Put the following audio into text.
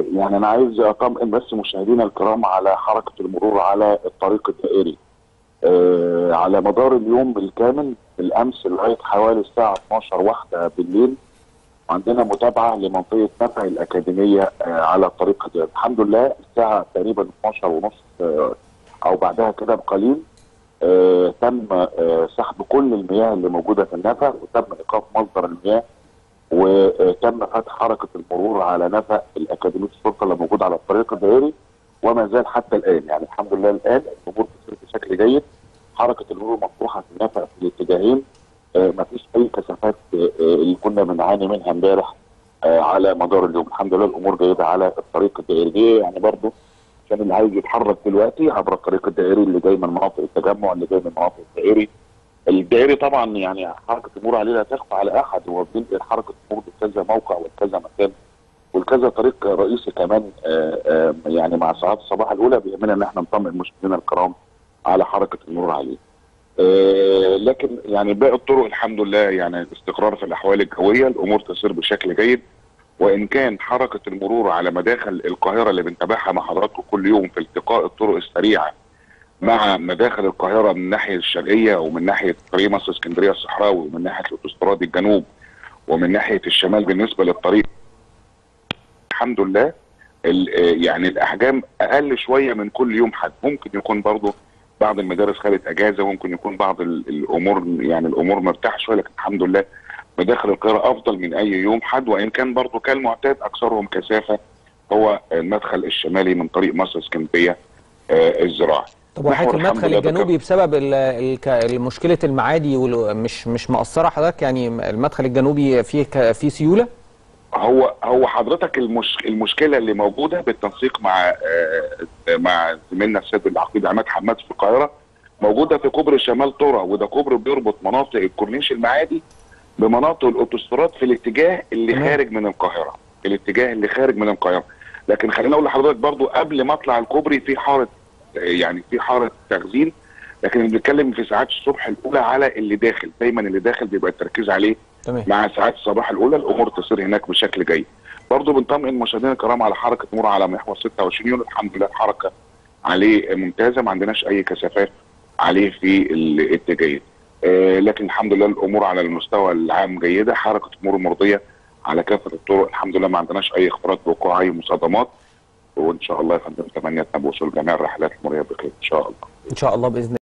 يعني انا عايز اطمئن بس مشاهدينا الكرام على حركه المرور على الطريق الدائري آه، على مدار اليوم بالكامل بالامس لغايه حوالي الساعه 12 واحدة بالليل عندنا متابعه لمنطقه نفع الاكاديميه آه، على الطريق الدائري الحمد لله الساعه تقريبا 12 ونص آه، او بعدها كده بقليل آه، تم آه، سحب كل المياه اللي موجوده في النفق وتم ايقاف مصدر المياه وتم فتح حركه المرور على نفق الاكاديميه الشرطه اللي موجوده على الطريق الدائري وما زال حتى الان يعني الحمد لله الان الامور بتسير بشكل جيد حركه المرور مفتوحه في النفق في الاتجاهين آه، ما فيش اي كثافات آه، آه، اللي كنا بنعاني منها امبارح آه، على مدار اليوم الحمد لله الامور جيده على الطريق الدائري دي يعني برضه عشان اللي عايز يتحرك دلوقتي عبر الطريق الدائري اللي جاي من مناطق التجمع اللي جاي من مناطق الدائري الدائري طبعا يعني حركه المرور عليه لا تخفى على احد هو بينقل حركه المرور بكذا موقع وكذا مكان والكذا طريق رئيسي كمان آه، آه، يعني مع ساعات الصباح الاولى بيهمنا ان احنا نطمئن مشاهدينا الكرام على حركه المرور عليه. آه، لكن يعني باقي الطرق الحمد لله يعني الاستقرار في الاحوال الجويه الامور تسير بشكل جيد وان كان حركه المرور على مداخل القاهره اللي بنتابعها مع حضراتكم كل يوم في التقاء الطرق السريعه مع مداخل القاهره من الناحيه الشرقيه ومن ناحيه طريق مصر اسكندريه الصحراوي ومن ناحيه الاوتوستراد الجنوب ومن ناحيه الشمال بالنسبه للطريق الحمد لله ال- آه، يعني الاحجام اقل شويه من كل يوم حد ممكن يكون برضه بعض المدارس خدت اجازه ممكن يكون بعض ال- الامور يعني الامور مرتاحه شويه لكن الحمد لله مداخل القاهره افضل من اي يوم حد وان كان برضه كالمعتاد اكثرهم كثافه هو المدخل الشمالي من طريق مصر اسكندريه آه، الزراعي طب وحضرتك محور الحمد المدخل لله الجنوبي بسبب ال- الك- مشكله المعادي وال- مش مش مقصره حضرتك يعني المدخل الجنوبي فيه ك- فيه سيوله هو هو حضرتك المش... المشكله اللي موجوده بالتنسيق مع آه، مع زميلنا السيد العقيد عماد حماد في القاهره موجوده في كوبري شمال طرة وده كوبري بيربط مناطق الكورنيش المعادي بمناطق الاوتوستراد في الاتجاه اللي تمام. خارج من القاهره في الاتجاه اللي خارج من القاهره لكن خليني اقول لحضرتك برضو قبل ما اطلع الكوبري في حاره آه، يعني في حاره تخزين لكن بنتكلم في ساعات الصبح الاولى على اللي داخل دايما اللي داخل بيبقى التركيز عليه تمام مع ساعات الصباح الاولى الامور تسير هناك بشكل جيد. برضه بنطمئن مشاهدينا الكرام على حركه مرور على محور 26 يونيو الحمد لله الحركه عليه ممتازه ما عندناش اي كثافات عليه في الاتجاهين. آه لكن الحمد لله الامور على المستوى العام جيده حركه امور مرضيه على كافه الطرق الحمد لله ما عندناش اي اخبارات بوقوع اي مصادمات وان شاء الله يا فندم تمنياتنا بوصول جميع الرحلات المروريه بخير ان شاء الله. ان شاء الله باذن